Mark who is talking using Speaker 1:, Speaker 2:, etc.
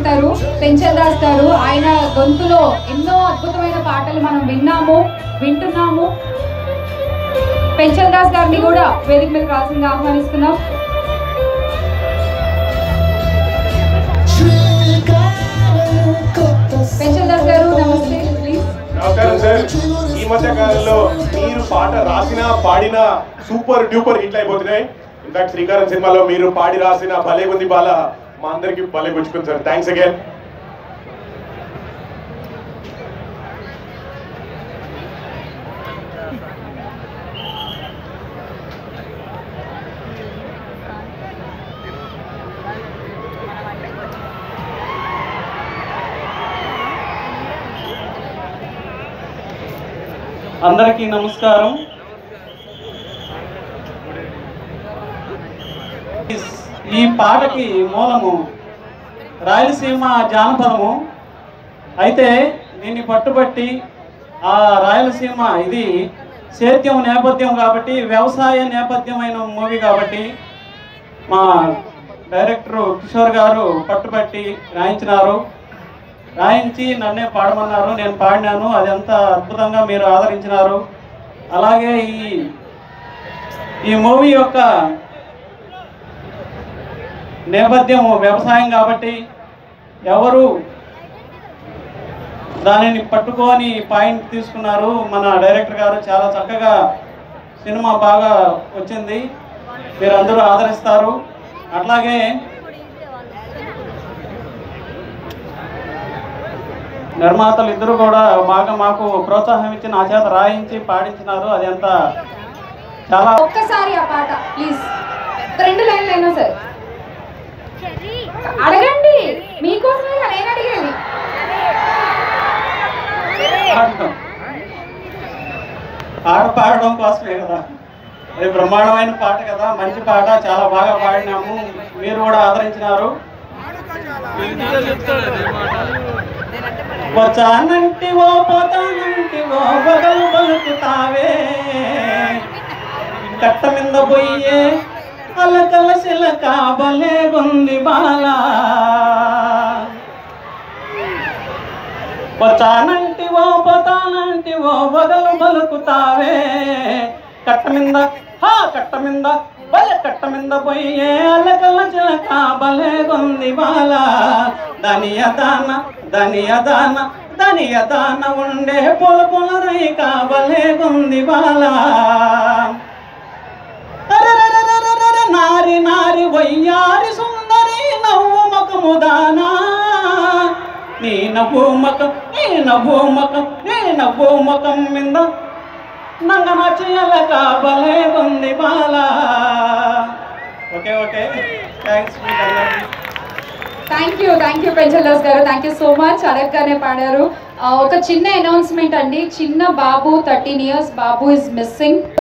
Speaker 1: గారు పెంచల్ దాస్ గారు ఆయన గొంతులో ఎన్నో అద్భుతమైన పాటలు మనం విన్నాము వింటున్నాము పెంచల్ దాస్ గారిని కూడా వేదిక మీద కావాల్సిందిగా ఆహ్వానిస్తున్నాం పెంచల్ దాస్ గారు నమస్తే ప్లీజ్
Speaker 2: నమస్కారం సార్ ఈ మధ్య కాలంలో మీరు పాట రాసిన పాడిన సూపర్ డూపర్ హిట్లు అయిపోతున్నాయి ఇన్ఫాక్ట్ శ్రీకారం సినిమాలో మీరు పాడి రాసిన భలే ఉంది బాల మా అందరికి భలే గుచ్చుకుంది సార్ థ్యాంక్స్ అగైన్
Speaker 3: అందరికీ నమస్కారం ఈ పాటకి మూలము రాయలసీమ జానపదము అయితే దీన్ని పట్టుబట్టి ఆ రాయలసీమ ఇది సేద్యం నేపథ్యం కాబట్టి వ్యవసాయ నేపథ్యమైన మూవీ కాబట్టి మా డైరెక్టర్ కిషోర్ గారు పట్టుబట్టి రాయించినారు రాయించి నన్నే పాడమన్నారు నేను పాడినాను అది ఎంత అద్భుతంగా మీరు ఆదరించినారు అలాగే ఈ ఈ మూవీ యొక్క నేపథ్యం వ్యవసాయం కాబట్టి ఎవరు దానిని పట్టుకొని పాయింట్ తీసుకున్నారు మన డైరెక్టర్ గారు చాలా చక్కగా సినిమా బాగా వచ్చింది మీరందరూ ఆదరిస్తారు అట్లాగే నిర్మాతలు ఇద్దరు కూడా బాగా మాకు ప్రోత్సాహం ఇచ్చి నా చేత రాయించి పాడించినారు అది ఎంత చాలా
Speaker 1: ఒక్కసారి ఆ పాట ప్లీజ్ రెండు లైన్లు అయినా సరే అడగండి మీకోసమే కదా నేను అడిగేది
Speaker 3: పాడటం పాట పాడడం కోసమే కదా అది బ్రహ్మాండమైన పాట కదా మంచి పాట చాలా బాగా పాడినాము మీరు కూడా ఆదరించినారు వచ్చానంటి ఓ పోతానంటి ఓ బగలు పలుకుతావే కట్ట మీద పోయే అలకల శిలక బలే గుంది బాలా వచ్చానంటి ఓ పోతానంటి ఓ బగలు పలుకుతావే కట్ట మింద హా కట్ట మింద బలె కట్ట మింద పోయే అలకల చిలక బలే గుంది బాల దాని అదాన దాని అదాన దాని అదాన ఉండే పొల పొల రైక బలే గుంది బాల అరెరెరెరెరెరె నారి నారి వయ్యారి సుందరి నవ్వు మకము దానా నీ నవ్వు మకం నీ నవ్వు మకం నీ నవ్వు మకం మింద నంగన చేయలక భలే ఉంది బాల ఓకే ఓకే థ్యాంక్స్ మీ అందరికీ
Speaker 1: thank you thank you Penchal Das గారు థ్యాంక్ యూ సో మచ్ అడగగానే పాడారు ఆ, ఒక చిన్న అనౌన్స్మెంట్ అండి చిన్న బాబు థర్టీన్ ఇయర్స్ బాబు ఇస్ మిస్సింగ్